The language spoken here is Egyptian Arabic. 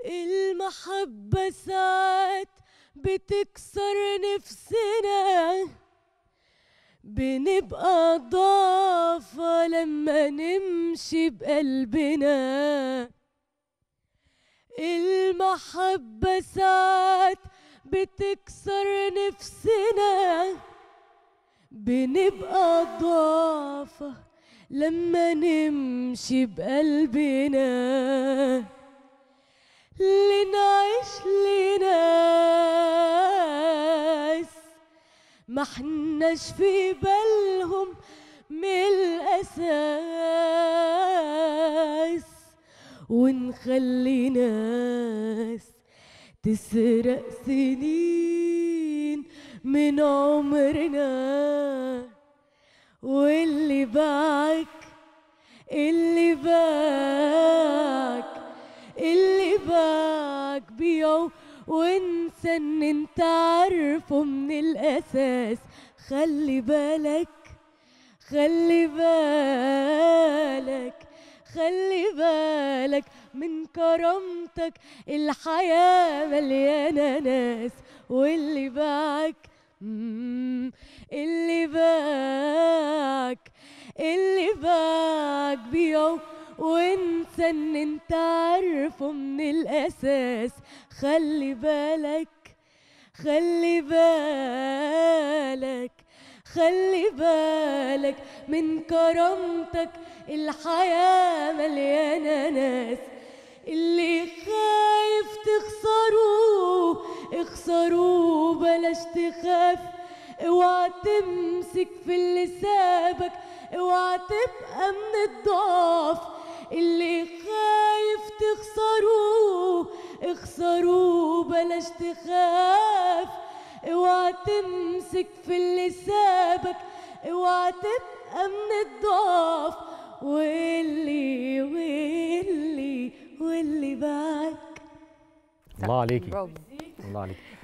المحبة ساعات بتكسر نفسنا بنبقى ضعفة لما نمشي بقلبنا المحبة ساعات بتكسر نفسنا بنبقى ضعفة لما نمشي بقلبنا لنعيش لناس ما حناش في بالهم من الأساس ونخلي ناس تسرق سنين من عمرنا واللي باعك اللي باعك اللي باعك بيعه وانسى ان انت عارفه من الاساس خلي بالك خلي بالك خلي بالك من كرامتك الحياة مليانة ناس واللي باعك مم، اللي باعك اللي باعك بيعه وانسى ان انت عارفه من الاساس خلي بالك خلي بالك خلي بالك من كرامتك الحياة مليانة ناس اللي خايف تخسروه اخسروه بلاش تخاف اوعى تمسك في اللي سابك اوعى تبقى من الضعف اللي خايف تخسروه اخسروه بلاش تخاف اوعى تمسك في اللي سابك اوعى تبقى من الضعف واللي واللي واللي باعك الله عليكي برافو الله عليكي